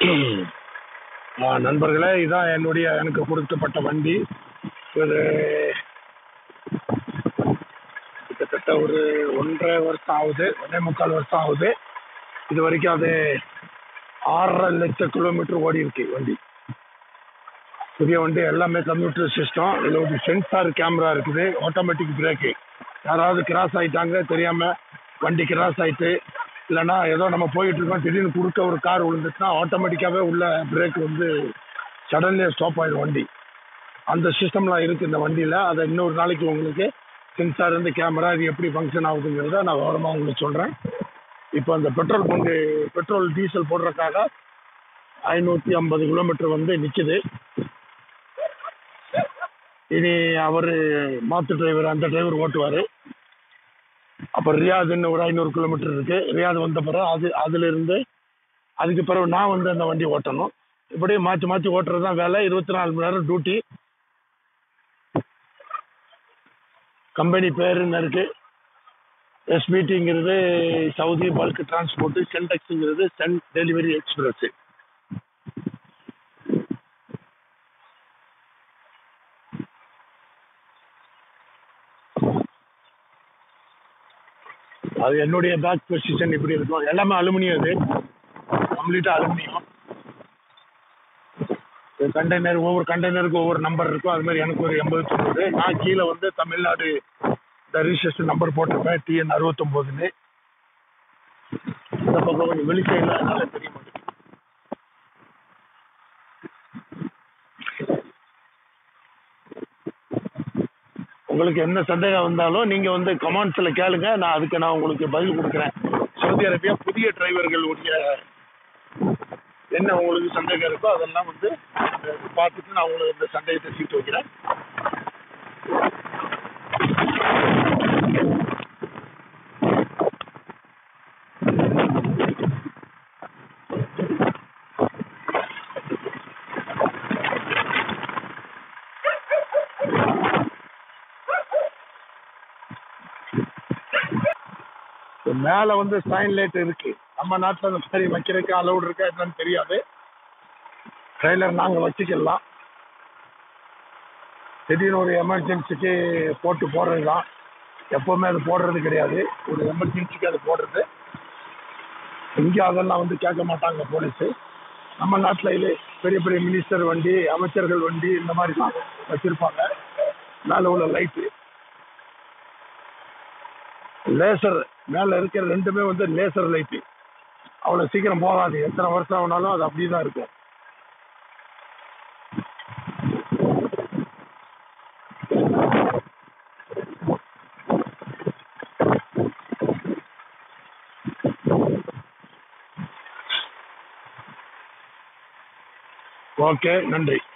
ஆ, நண்பர்களே இதான் என்னுடைய எனக்கு கொடுக்கப்பட்ட வண்டி ஒரு கிட்டத்தட்ட ஒரு ஒன்றரை வருஷம் ஆகுது ஒன்றே முக்கால் வருஷம் ஆகுது இது வரைக்கும் அது ஆறரை லட்சம் கிலோமீட்டர் ஓடி இருக்கு வண்டி புதிய வண்டி எல்லாமே கம்ப்யூட்டர் சிஸ்டம் இதில் ஒரு சென்சார் கேமரா இருக்குது ஆட்டோமேட்டிக் பிரேக்கு யாராவது கிராஸ் ஆயிட்டாங்க தெரியாம வண்டி கிராஸ் ஆயிட்டு இல்லைன்னா ஏதோ நம்ம போயிட்டு இருக்கோம் திடீர்னு குறுக்க ஒரு கார் விழுந்துச்சுன்னா ஆட்டோமேட்டிக்காவே உள்ள பிரேக் வந்து சடன்லியே ஸ்டாப் ஆயிடும் வண்டி அந்த சிஸ்டம்லாம் இருக்கு இந்த வண்டியில அதை இன்னொரு நாளைக்கு உங்களுக்கு சென்சார் இருந்து கேமரா இது எப்படி ஃபங்க்ஷன் ஆகுதுங்கிறத நான் விவரமா உங்களுக்கு சொல்றேன் இப்போ அந்த பெட்ரோல் பங்கு பெட்ரோல் டீசல் போடுறதுக்காக ஐநூற்றி ஐம்பது கிலோமீட்டர் வந்து நிற்குது இனி அவர் மாத்து டிரைவர் அந்த டிரைவர் ஓட்டுவார் அப்புறம் ரியாதுன்னு ஒரு ஐநூறு கிலோமீட்டர் இருக்கு ரியாத் வந்த பிறகு அது அதுல இருந்து அதுக்கு பிறகு நான் வந்து அந்த வண்டி ஓட்டணும் இப்படியே மாற்றி மாற்றி ஓட்டுறது தான் வேலை இருபத்தி நாலு மணி நேரம் டியூட்டி கம்பெனி பேருன்னு இருக்கு எஸ்பிடிங்கிறது சவுதி பல்க் டிரான்ஸ்போர்ட் சென்டெக்ஸுங்கிறது சென் டெலிவரி எக்ஸ்பிரஸ் அது என்னுடைய பேக் பொசிஷன் இப்படி இருக்கும் எல்லாமே அலுமினியம் இது கம்ப்ளீட்டாக அலுமினியம் கண்டெய்னர் ஒவ்வொரு கண்டெய்னருக்கு ஒவ்வொரு நம்பர் இருக்கும் அது மாதிரி எனக்கு ஒரு எண்பது தொண்ணூறு நான் கீழே வந்து தமிழ்நாடு இந்த ரிஜிஸ்ட்ரேஷன் நம்பர் போட்டிருப்பேன் டிஎன் அறுபத்தொம்போதுன்னு இந்த பக்கம் கொஞ்சம் வெளிச்சையில் அதனால தெரிய மாட்டேங்குது உங்களுக்கு என்ன சந்தேகம் வந்தாலும் நீங்க வந்து கமெண்ட்ஸ்ல கேளுங்க நான் அதுக்கு நான் உங்களுக்கு பதில் கொடுக்குறேன் சவுதி அரேபியா புதிய டிரைவர்களுடைய என்ன உங்களுக்கு சந்தேகம் இருக்கோ அதெல்லாம் வந்து அஹ், பார்த்துட்டு நான் உங்களுக்கு இந்த சந்தேகத்தை சீட்டு வைக்கிறேன் இப்ப மேல வந்து சைன் லைட் இருக்கு நம்ம நாட்டுல அந்த மாதிரி வைக்கிறதுக்கு அலௌட் இருக்கா என்னன்னு தெரியாது ட்ரெய்லர் நாங்க வச்சுக்கலாம் திடீர்னு ஒரு எமர்ஜென்சிக்கு போட்டு போடுறது தான் எப்பவுமே அது போடுறது கிடையாது ஒரு எமர்ஜென்சிக்கு அது போடுறது இங்க அதெல்லாம் வந்து கேட்க மாட்டாங்க போலீஸ் நம்ம நாட்டில் இது பெரிய பெரிய மினிஸ்டர் வண்டி அமைச்சர்கள் வண்டி இந்த மாதிரி தான் வச்சிருப்பாங்க மேல உள்ள லைட்டு லேசர் மேல இருக்கிற ரெண்டுமே வந்து லேசர் லைட்டு அவ்வளவு சீக்கிரம் போகாது எத்தனை வருஷம் ஆனாலும் அது அப்படியே தான் இருக்கும் ஓகே நன்றி